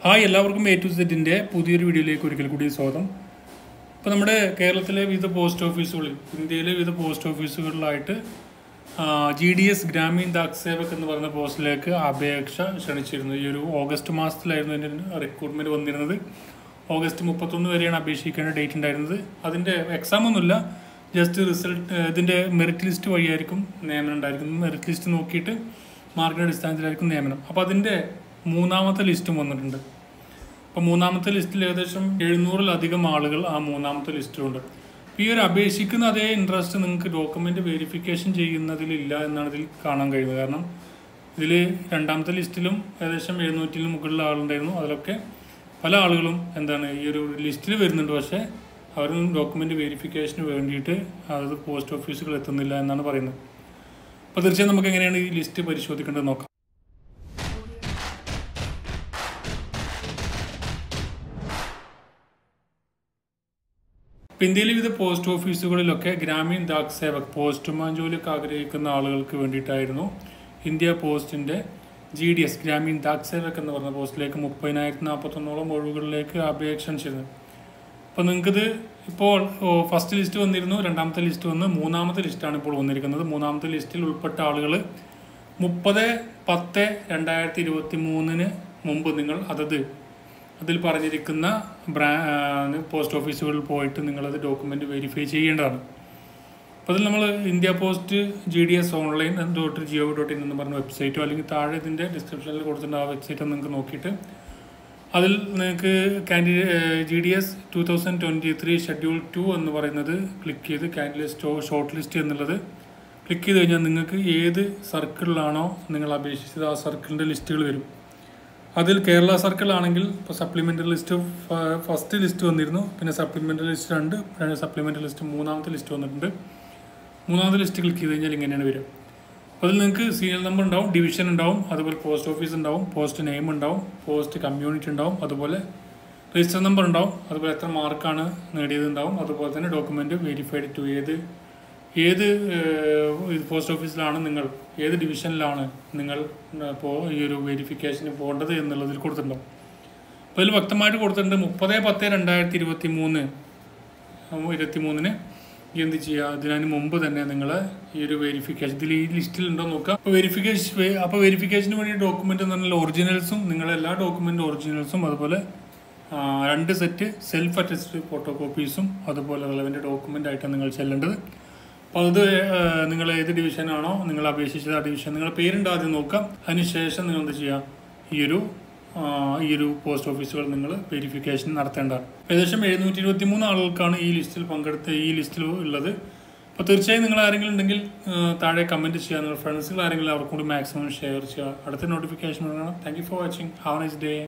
hi എല്ലാവർക്കും A to സെറ്റിൻ്റെ പുതിയൊരു വീഡിയോയിലേക്ക് ഒരിക്കൽ കൂടി സ്വാഗതം ഇപ്പോൾ നമ്മുടെ കേരളത്തിലെ വിവിധ പോസ്റ്റ് ഓഫീസുകളിൽ ഇന്ത്യയിലെ വിവിധ പോസ്റ്റ് ഓഫീസുകളിലായിട്ട് G D S Gramin Dak Sevak എന്ന് പറയുന്ന പോസ്റ്റിലേക്ക് അപേക്ഷ ക്ഷണിച്ചിരുന്നു ഈ ഒരു ഓഗസ്റ്റ് മാസത്തിലായിരുന്നു അതിൻ്റെ റിക്രൂട്ട്മെൻറ്റ് വന്നിരുന്നത് ഓഗസ്റ്റ് മുപ്പത്തൊന്ന് വരെയാണ് അപേക്ഷിക്കേണ്ട ഡേറ്റ് ഉണ്ടായിരുന്നത് അതിൻ്റെ എക്സാം ഒന്നുമില്ല ജസ്റ്റ് റിസൾട്ട് ഇതിൻ്റെ മെറിറ്റ് ലിസ്റ്റ് വഴിയായിരിക്കും നിയമനം ഉണ്ടായിരിക്കുന്നത് മെറിറ്റ് ലിസ്റ്റ് നോക്കിയിട്ട് മാർക്കിൻ്റെ അടിസ്ഥാനത്തിലായിരിക്കും നിയമനം അപ്പോൾ അതിൻ്റെ മൂന്നാമത്തെ ലിസ്റ്റും വന്നിട്ടുണ്ട് അപ്പോൾ മൂന്നാമത്തെ ലിസ്റ്റിൽ ഏകദേശം എഴുന്നൂറിലധികം ആളുകൾ ആ മൂന്നാമത്തെ ലിസ്റ്റിലുണ്ട് അപ്പോൾ ഈ ഒരു അപേക്ഷിക്കുന്ന അതേ ഇൻട്രസ്റ്റ് നിങ്ങൾക്ക് ഡോക്യുമെൻ്റ് വെരിഫിക്കേഷൻ ചെയ്യുന്നതിലില്ല എന്നാണ് ഇതിൽ കാണാൻ കഴിയുന്നത് കാരണം ഇതിൽ രണ്ടാമത്തെ ലിസ്റ്റിലും ഏകദേശം എഴുന്നൂറ്റിലും മുകളിൽ ആളുണ്ടായിരുന്നു അതിലൊക്കെ പല ആളുകളും എന്താണ് ഈ ഒരു ലിസ്റ്റിൽ വരുന്നുണ്ട് പക്ഷേ അവരൊന്നും ഡോക്യുമെൻ്റ് വെരിഫിക്കേഷന് വേണ്ടിയിട്ട് അത് പോസ്റ്റ് ഓഫീസുകൾ എത്തുന്നില്ല എന്നാണ് പറയുന്നത് അപ്പോൾ തീർച്ചയായും നമുക്ക് എങ്ങനെയാണ് ഈ ലിസ്റ്റ് പരിശോധിക്കേണ്ടത് നോക്കാം ഇപ്പം ഇന്ത്യയിലെ വിവിധ പോസ്റ്റ് ഓഫീസുകളിലൊക്കെ ഗ്രാമീൺ ഡാക് സേവക് പോസ്റ്റ്മാൻ ജോലിയൊക്കെ ആഗ്രഹിക്കുന്ന ആളുകൾക്ക് വേണ്ടിയിട്ടായിരുന്നു ഇന്ത്യ പോസ്റ്റിൻ്റെ G D S Gramin Dak Sevak എന്ന് പറഞ്ഞ പോസ്റ്റിലേക്ക് മുപ്പതിനായിരത്തി നാൽപ്പത്തൊന്നോളം ഒഴിവുകളിലേക്ക് അപേക്ഷ ക്ഷണിച്ചിരുന്നു അപ്പോൾ നിങ്ങൾക്കിത് ഇപ്പോൾ ഫസ്റ്റ് ലിസ്റ്റ് വന്നിരുന്നു രണ്ടാമത്തെ ലിസ്റ്റ് വന്ന് മൂന്നാമത്തെ ലിസ്റ്റാണ് ഇപ്പോൾ വന്നിരിക്കുന്നത് മൂന്നാമത്തെ ലിസ്റ്റിൽ ഉൾപ്പെട്ട ആളുകൾ മുപ്പത് പത്ത് രണ്ടായിരത്തി ഇരുപത്തി മൂന്നിന് മുമ്പ് നിങ്ങൾ അതത് അതിൽ പറഞ്ഞിരിക്കുന്ന ബ്രാ പോസ്റ്റ് ഓഫീസുകളിൽ പോയിട്ട് നിങ്ങളത് ഡോക്യുമെൻ്റ് വെരിഫൈ ചെയ്യേണ്ടതാണ് അപ്പോൾ അതിൽ നമ്മൾ India post G D S online dot G O dot in എന്ന് പറഞ്ഞ വെബ്സൈറ്റോ അല്ലെങ്കിൽ താഴെ ഇതിൻ്റെ ഡിസ്ക്രിപ്ഷനിൽ കൊടുത്തിട്ടുണ്ട് ആ വെബ്സൈറ്റ് നിങ്ങൾക്ക് നോക്കിയിട്ട് അതിൽ നിങ്ങൾക്ക് candidate G D S two thousand twenty three schedule two എന്ന് പറയുന്നത് ക്ലിക്ക് ചെയ്ത് കാൻഡിഡേറ്റ് ഷോർട്ട് ലിസ്റ്റ് എന്നുള്ളത് ക്ലിക്ക് ചെയ്ത് കഴിഞ്ഞാൽ നിങ്ങൾക്ക് ഏത് സർക്കിളിലാണോ നിങ്ങൾ അപേക്ഷിച്ചത് ആ സർക്കിളിൻ്റെ ലിസ്റ്റുകൾ വരും അതിൽ കേരള സർക്കിൾ ആണെങ്കിൽ ഇപ്പോൾ സപ്ലിമെൻ്ററി ലിസ്റ്റ് ഫസ്റ്റ് ലിസ്റ്റ് വന്നിരുന്നു പിന്നെ സപ്ലിമെൻ്ററി ലിസ്റ്റ് രണ്ട് സപ്ലിമെൻ്ററി ലിസ്റ്റ് മൂന്നാമത്തെ ലിസ്റ്റ് വന്നിട്ടുണ്ട് മൂന്നാമത്തെ ലിസ്റ്റ് ക്ലിക്ക് ചെയ്ത് കഴിഞ്ഞാൽ ഇങ്ങനെയാണ് വരിക അപ്പോൾ അതിൽ നിങ്ങൾക്ക് സീരിയൽ നമ്പർ ഉണ്ടാവും ഡിവിഷൻ ഉണ്ടാവും അതുപോലെ പോസ്റ്റ് ഓഫീസ് ഉണ്ടാവും പോസ്റ്റ് നെയിം ഉണ്ടാവും പോസ്റ്റ് കമ്മ്യൂണിറ്റി ഉണ്ടാവും അതുപോലെ രജിസ്റ്റർ നമ്പർ ഉണ്ടാവും അതുപോലെ എത്ര മാർക്കാണ് നേടിയത് ഉണ്ടാവും അതുപോലെ തന്നെ ഡോക്യുമെൻ്റ് വെരിഫൈഡ് ടു ഏത് ഏത് പോസ്റ്റ് ഓഫീസിലാണ് നിങ്ങൾ ഏത് ഡിവിഷനിലാണ് നിങ്ങൾ ഇപ്പോൾ ഈ ഒരു വെരിഫിക്കേഷന് പോകേണ്ടത് എന്നുള്ളതിൽ കൊടുത്തിട്ടുണ്ടാവും അപ്പോൾ ഇതിൽ വ്യക്തമായിട്ട് കൊടുത്തിട്ടുണ്ട് മുപ്പത് പത്ത് രണ്ടായിരത്തി ഇരുപത്തി മൂന്ന് ഇരുപത്തി മൂന്നിന് എന്ത് ചെയ്യുക ഇതിനു മുമ്പ് തന്നെ നിങ്ങൾ ഈ ഒരു വെരിഫിക്കേഷൻ ഇതിൽ ഈ ലിസ്റ്റിൽ ഉണ്ടോ നോക്കുക അപ്പോൾ വെരിഫിക്കേഷൻ അപ്പോൾ വെരിഫിക്കേഷന് വേണ്ടി ഡോക്യുമെൻ്റ് എന്ന് പറഞ്ഞാൽ ഒറിജിനൽസും നിങ്ങളുടെ എല്ലാ ഡോക്യുമെൻ്റ് ഒറിജിനൽസും അതുപോലെ രണ്ട് സെറ്റ് സെൽഫ് അറ്റസ്റ്റ് ഫോട്ടോ കോപ്പീസും അതുപോലെ റിലവൻ്റ് ഡോക്യുമെൻ്റ് ആയിട്ടാണ് നിങ്ങൾ ചെല്ലേണ്ടത് അപ്പോൾ അത് നിങ്ങൾ ഏത് ഡിവിഷനാണോ നിങ്ങൾ അപേക്ഷിച്ചത് ആ ഡിവിഷൻ നിങ്ങളുടെ പേരുണ്ട് ആദ്യം നോക്കാം അതിനുശേഷം നിങ്ങൾ എന്ത് ചെയ്യുക ഈ ഒരു ഈ ഒരു പോസ്റ്റ് ഓഫീസുകൾ നിങ്ങൾ വെരിഫിക്കേഷൻ നടത്തേണ്ടതാണ് ഏകദേശം എഴുന്നൂറ്റി ഇരുപത്തി മൂന്ന് ആളുകൾക്കാണ് ഈ ലിസ്റ്റിൽ പങ്കെടുത്ത ഈ ലിസ്റ്റിൽ ഉള്ളത് അപ്പോൾ തീർച്ചയായും നിങ്ങൾ ആരെങ്കിലും ഉണ്ടെങ്കിൽ താഴെ കമൻറ്റ് ചെയ്യുക നിങ്ങളുടെ ഫ്രണ്ട്സുകൾ ആരെങ്കിലും അവർക്കും കൂടി മാക്സിമം ഷെയർ ചെയ്യുക അടുത്ത നോട്ടിഫിക്കേഷൻ വേണം thank you for watching have nice day